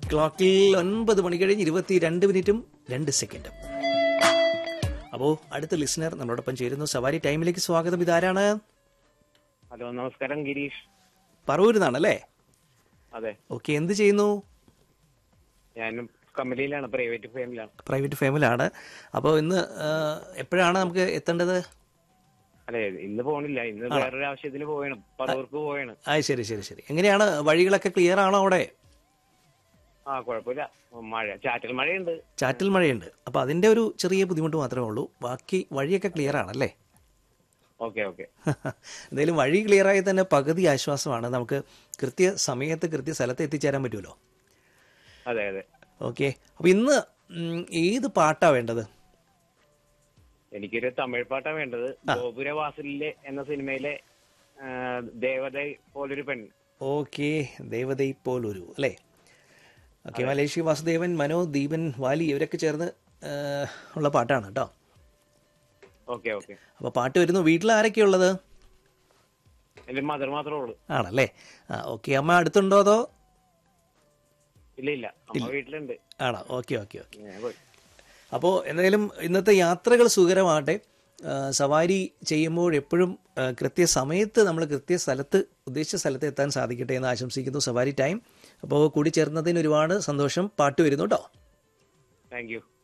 ക്ലോക്കിൽ ഒൻപത് മണി കഴിഞ്ഞ് ഇരുപത്തി രണ്ട് മിനിറ്റും രണ്ട് സെക്കൻഡും അപ്പോൾ അടുത്ത ലിസണർ നമ്മളോടൊപ്പം ചേരുന്നു സവാരി ടൈമിലേക്ക് സ്വാഗതം ഇതാരാണ് ഹലോ നമസ്കാരം ഗിരീഷ് പറവൂരുന്നാണല്ലേ അതെ ഓക്കെ എന്ത് ചെയ്യുന്നു ഞാനും കമ്പനിയിലാണ് പ്രൈവറ്റ് ഫേമിലാണ് പ്രൈവറ്റ് ഫേമിലാണ് അപ്പോൾ ഇന്ന് ആ, എപ്പോഴാണ് നമുക്ക് എത്തേണ്ടത് അല്ലെ ഇന്ന് പോണില്ല ഇന്ന് വേറൊരു ആവശ്യത്തിന് പോയാണ് പറവൂർക്ക് പോയാണ് ആ ശരി ശരി ശരി എങ്ങനെയാണ് വഴികളൊക്കെ ക്ലിയർ ആണോ അവിടെ ആ കുഴപ്പമില്ല മഴ ചാറ്റൽ മഴയുണ്ട് ചാറ്റൽ മഴയുണ്ട് അപ്പോൾ അതിൻ്റെ ഒരു ചെറിയ ബുദ്ധിമുട്ട് മാത്രമേ ഉള്ളൂ ബാക്കി വഴിയൊക്കെ ക്ലിയർ ആണല്ലേ ഓക്കെ ഓക്കെ എന്തായാലും വഴി ക്ലിയർ ആയി തന്നെ പകുതി ആശ്വാസമാണ് നമുക്ക് കൃത്യ സമയത്ത് കൃത്യ സ്ഥലത്ത് എത്തിച്ചേരാൻ പറ്റുമല്ലോ അതെ അതെ ഓക്കെ അപ്പോൾ ഇന്ന് ഉം, ഏത് പാട്ടാ വേണ്ടത് എനിക്കൊരു തമിഴ് പാട്ടാ വേണ്ടത് ഗോപുരവാസലിലെ എന്ന സിനിമയിലെ ആ, ദേവത പോലൊരു പെൺ ഓക്കെ ദേവതൈ പോലൊരു അല്ലേ ഓക്കെ മലേഷ്യ വാസുദേവൻ മനോ ദീപൻ വാലി ഇവരൊക്കെ ചേർന്ന് ആ, ഉള്ള പാട്ടാണ് കേട്ടോ ഓക്കെ ഓക്കെ അപ്പോൾ പാട്ട് വരുന്നു വീട്ടിൽ ആരൊക്കെയുള്ളത് എന്റെ മദർ മാത്രമേ ഉള്ളൂ ആണല്ലേ ആ ഓക്കെ അമ്മ അടുത്തുണ്ടോ അതോ ഇല്ല ഇല്ല അമ്മ വീട്ടിലുണ്ട് ആണോ ഓക്കെ ഓക്കെ ഓക്കെ ഞാൻ പോയി. അപ്പോൾ എന്തായാലും ഇന്നത്തെ യാത്രകൾ സുഖകരമാകട്ടെ ആ, സവാരി ചെയ്യുമ്പോൾ എപ്പോഴും ആ, കൃത്യസമയത്ത് നമ്മൾ കൃത്യ സ്ഥലത്ത് ഉദ്ദേശിച്ച സ്ഥലത്ത് എത്താൻ സാധിക്കട്ടെ എന്ന് ആശംസിക്കുന്നു സവാരി ടൈം അപ്പോൾ കൂടി ചേർന്നതിന് ഒരുപാട് സന്തോഷം പാട്ട് വരുന്നു കേട്ടോ താങ്ക് യു